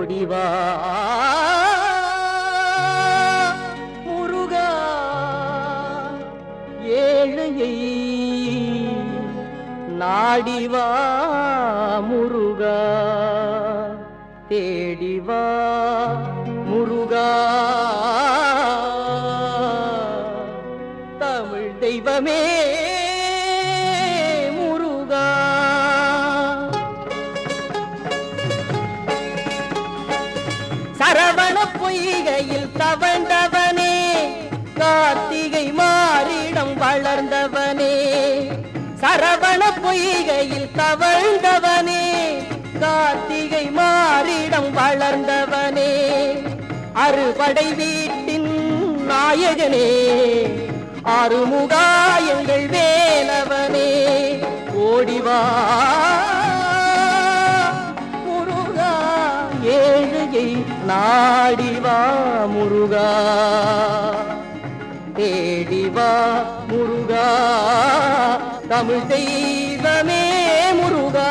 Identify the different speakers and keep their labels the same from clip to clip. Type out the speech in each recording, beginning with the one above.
Speaker 1: ஓடிவா முருகா ஏழையை நாடிவா முருகா தேடிவா முருகா தமிழ் தெய்வமே முருகா சரவண பொய்கையில் தவழ்ந்தவனே கார்த்திகை மாறிடம் வளர்ந்தவனே சரவண பொய்கையில் தவழ்ந்தவனே கார்த்திகை மாறிடம் வளர்ந்தவனே அறுபடை வீட்டின் நாயகனே ஆறுமுகா எங்கள் வேலவனே ஓடிவா முருகா ஏழையை நாடிவா முருகா தேடிவா முருகா தமிழ் தெய்வமே முருகா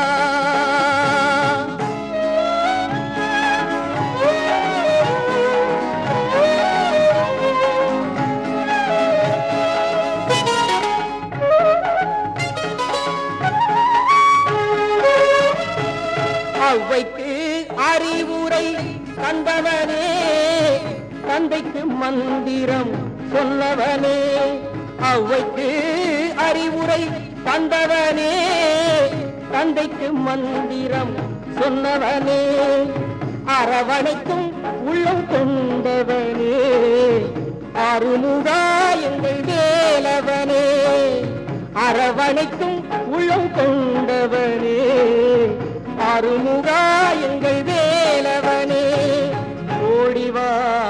Speaker 1: ஔவைக்கு அறிவுரை தந்தவனே தந்தைக்கு மந்திரம் சொன்னவனே ஔவைக்கு அறிவுரை தந்தவனே தந்தைக்கு மந்திரம் சொன்னவனே அரவணைக்கும் உள்ளம் கொண்டவனே அருமுகா எங்கள் வேலவனே அரவணைக்கும் உள்ளம் கொண்டவனே அருமுகா எங்கள் வேலவனே ஓடிவா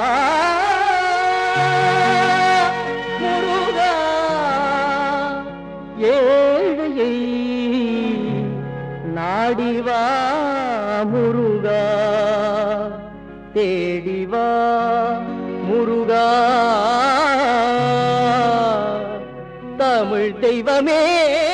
Speaker 1: முருகா ஏழையை நாடிவா முருகா தேடிவா முருகா தமிழ் தெய்வமே